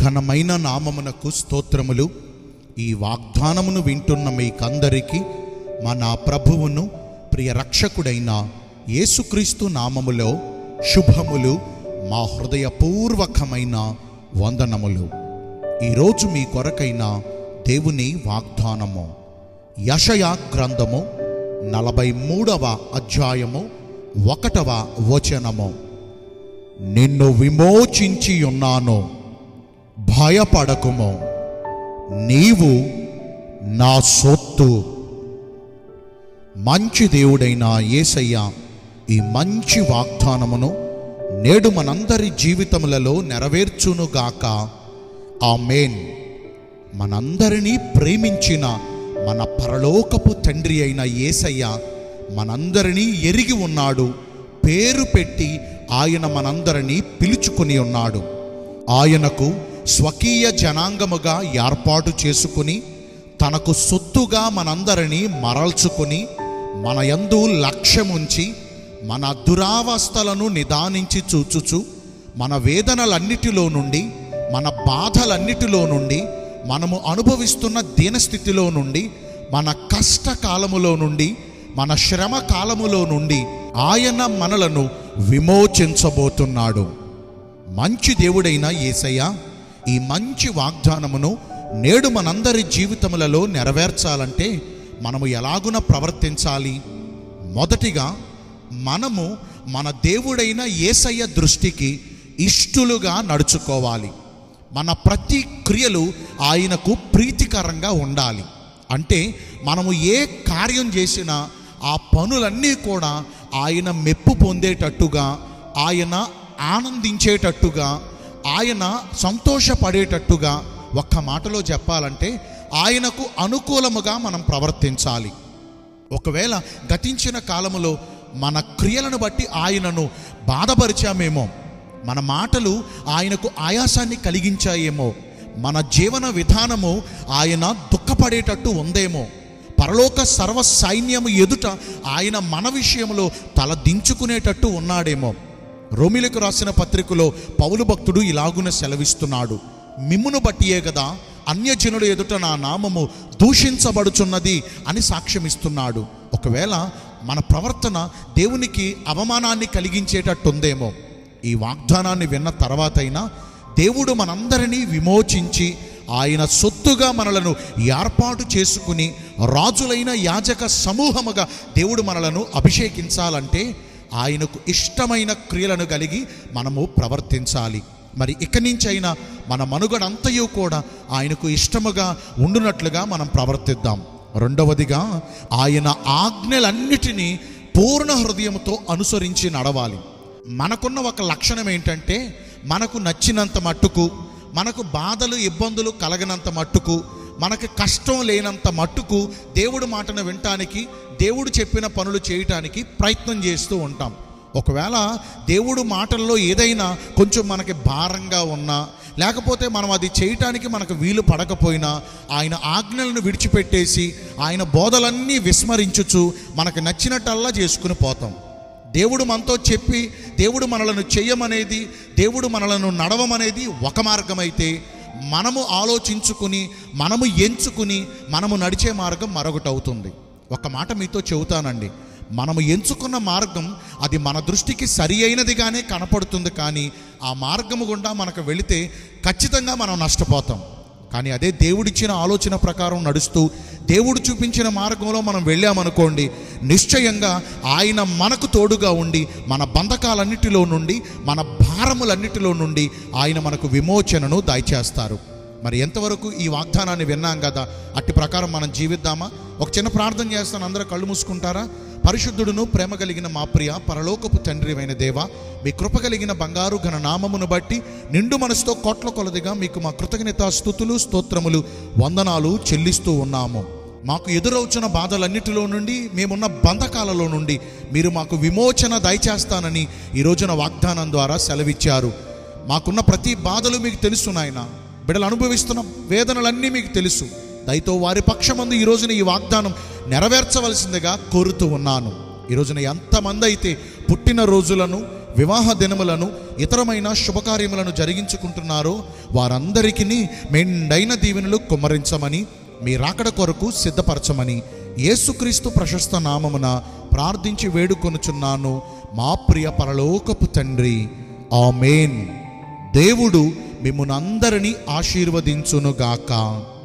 ఘనమైన నామమునకు స్తోత్రములు ఈ వాగ్దానమును వింటున్న మీకందరికీ మన ప్రభువును ప్రియ రక్షకుడైన యేసుక్రీస్తు నామములో శుభములు మా హృదయపూర్వకమైన వందనములు ఈరోజు మీ కొరకైన దేవుని వాగ్దానము యషయా గ్రంథము నలభై మూడవ అధ్యాయము ఒకటవ వచనము నిన్ను విమోచించి ఉన్నాను భయపడకుము నీవు నా సొత్తు మంచి దేవుడైన యేసయ్య ఈ మంచి వాగ్దానమును నేడు మనందరి జీవితములలో నెరవేర్చునుగాక ఆమేన్ మనందరినీ ప్రేమించిన మన పరలోకపు తండ్రి అయిన యేసయ్య మనందరినీ ఎరిగి ఉన్నాడు పేరు పెట్టి ఆయన మనందరినీ పిలుచుకుని ఉన్నాడు ఆయనకు స్వకీయ జనాంగముగా ఏర్పాటు చేసుకుని తనకు సొత్తుగా మనందరినీ మరల్చుకుని మన యందు లక్ష్యముంచి మన దురావస్థలను నిదానించి చూచుచు మన వేదనలన్నిటిలో నుండి మన బాధలన్నిటిలో నుండి మనము అనుభవిస్తున్న దీనస్థితిలో నుండి మన కష్టకాలములో నుండి మన శ్రమ కాలములో నుండి ఆయన మనలను విమోచించబోతున్నాడు మంచి దేవుడైన యేసయ్య ఈ మంచి వాగ్దానమును నేడు మనందరి జీవితములలో నెరవేర్చాలంటే మనము ఎలాగున ప్రవర్తించాలి మొదటిగా మనము మన దేవుడైన యేసయ్య దృష్టికి ఇష్టలుగా నడుచుకోవాలి మన ప్రతి క్రియలు ఆయనకు ప్రీతికరంగా ఉండాలి అంటే మనము ఏ కార్యం చేసినా ఆ పనులన్నీ కూడా ఆయన మెప్పు పొందేటట్టుగా ఆయన ఆనందించేటట్టుగా ఆయన సంతోషపడేటట్టుగా ఒక్క మాటలో చెప్పాలంటే ఆయనకు అనుకూలముగా మనం ప్రవర్తించాలి ఒకవేళ గతించిన కాలములో మన క్రియలను బట్టి ఆయనను బాధపరిచామేమో మన మాటలు ఆయనకు ఆయాసాన్ని కలిగించాయేమో మన జీవన విధానము ఆయన దుఃఖపడేటట్టు ఉందేమో పరలోక సర్వ సైన్యము ఎదుట ఆయన మన విషయంలో తల దించుకునేటట్టు ఉన్నాడేమో రోమిలకు రాసిన పత్రికలో పౌలు భక్తుడు ఇలాగున సెలవిస్తున్నాడు మిమ్మును బట్టియే కదా అన్యజనుల ఎదుట నా నామము దూషించబడుచున్నది అని సాక్ష్యమిస్తున్నాడు ఒకవేళ మన ప్రవర్తన దేవునికి అవమానాన్ని కలిగించేటట్టుందేమో ఈ వాగ్దానాన్ని విన్న తర్వాతైనా దేవుడు మనందరినీ విమోచించి ఆయన సొత్తుగా మనలను ఏర్పాటు చేసుకుని రాజులైన యాజక సమూహముగా దేవుడు మనలను అభిషేకించాలంటే ఆయనకు ఇష్టమైన క్రియలను కలిగి మనము ప్రవర్తించాలి మరి ఇక నుంచైనా మన మనుగడంతయు కూడా ఆయనకు ఇష్టముగా ఉండునట్లుగా మనం ప్రవర్తిద్దాం రెండవదిగా ఆయన ఆజ్ఞలన్నిటినీ పూర్ణ హృదయంతో అనుసరించి నడవాలి మనకున్న ఒక లక్షణం ఏంటంటే మనకు నచ్చినంత మట్టుకు మనకు బాధలు ఇబ్బందులు కలగనంత మట్టుకు మనకు కష్టం లేనంత మట్టుకు దేవుడు మాటను వినటానికి దేవుడు చెప్పిన పనులు చేయటానికి ప్రయత్నం చేస్తూ ఉంటాం ఒకవేళ దేవుడు మాటల్లో ఏదైనా కొంచెం మనకి భారంగా ఉన్నా లేకపోతే మనం అది చేయటానికి మనకు వీలు పడకపోయినా ఆయన ఆజ్ఞలను విడిచిపెట్టేసి ఆయన బోధలన్నీ విస్మరించుచు మనకు నచ్చినట్టల్లా చేసుకుని పోతాం దేవుడు మనతో చెప్పి దేవుడు మనలను చెయ్యమనేది దేవుడు మనలను నడవమనేది ఒక మార్గమైతే మనము ఆలోచించుకుని మనము ఎంచుకుని మనము నడిచే మార్గం మరొకటి అవుతుంది ఒక మాట మీతో చెబుతానండి మనము ఎంచుకున్న మార్గం అది మన దృష్టికి సరి అయినదిగానే కనపడుతుంది కానీ ఆ మార్గము గుండా మనకు వెళితే ఖచ్చితంగా మనం నష్టపోతాం కానీ అదే దేవుడిచ్చిన ఆలోచన ప్రకారం నడుస్తూ దేవుడు చూపించిన మార్గంలో మనం వెళ్ళామనుకోండి నిశ్చయంగా ఆయన మనకు తోడుగా ఉండి మన బంధకాలన్నిటిలో నుండి మన భారములన్నిటిలో నుండి ఆయన మనకు విమోచనను దయచేస్తారు మరి ఎంతవరకు ఈ వాగ్దానాన్ని విన్నాం కదా అట్టి ప్రకారం మనం జీవిద్దామా ఒక చిన్న ప్రార్థన చేస్తాను అందరూ కళ్ళు మూసుకుంటారా పరిశుద్ధుడును ప్రేమ కలిగిన మా ప్రియ పరలోకపు తండ్రి అయిన దేవ మీ కృప కలిగిన బంగారు ఘన నామమును బట్టి నిండు మనసుతో కోట్ల కొలదిగా మీకు మా కృతజ్ఞత స్థుతులు స్తోత్రములు వందనాలు చెల్లిస్తూ ఉన్నాము మాకు ఎదురవుచున్న బాధలన్నిటిలో నుండి మేమున్న బంధకాలలో నుండి మీరు మాకు విమోచన దయచేస్తానని ఈ రోజున వాగ్దానం ద్వారా సెలవిచ్చారు మాకున్న ప్రతి బాధలు మీకు తెలుసు నాయన బిడలు అనుభవిస్తున్న వేదనలన్నీ మీకు తెలుసు దయతో వారి పక్షమందు ఈ రోజున ఈ వాగ్దానం నెరవేర్చవలసిందిగా కోరుతూ ఉన్నాను ఈ రోజున ఎంతమంది అయితే పుట్టిన రోజులను వివాహ దినములను ఇతరమైన శుభకార్యములను జరిగించుకుంటున్నారో వారందరికీ మెండైన దీవెనలు కుమ్మరించమని మీ రాకడ కొరకు సిద్ధపరచమని యేసుక్రీస్తు ప్రశస్త నామమున ప్రార్థించి వేడుకొనుచున్నాను మా ప్రియ పరలోకపు తండ్రి ఆమేన్ దేవుడు మిమ్మునందరినీ ఆశీర్వదించునుగాక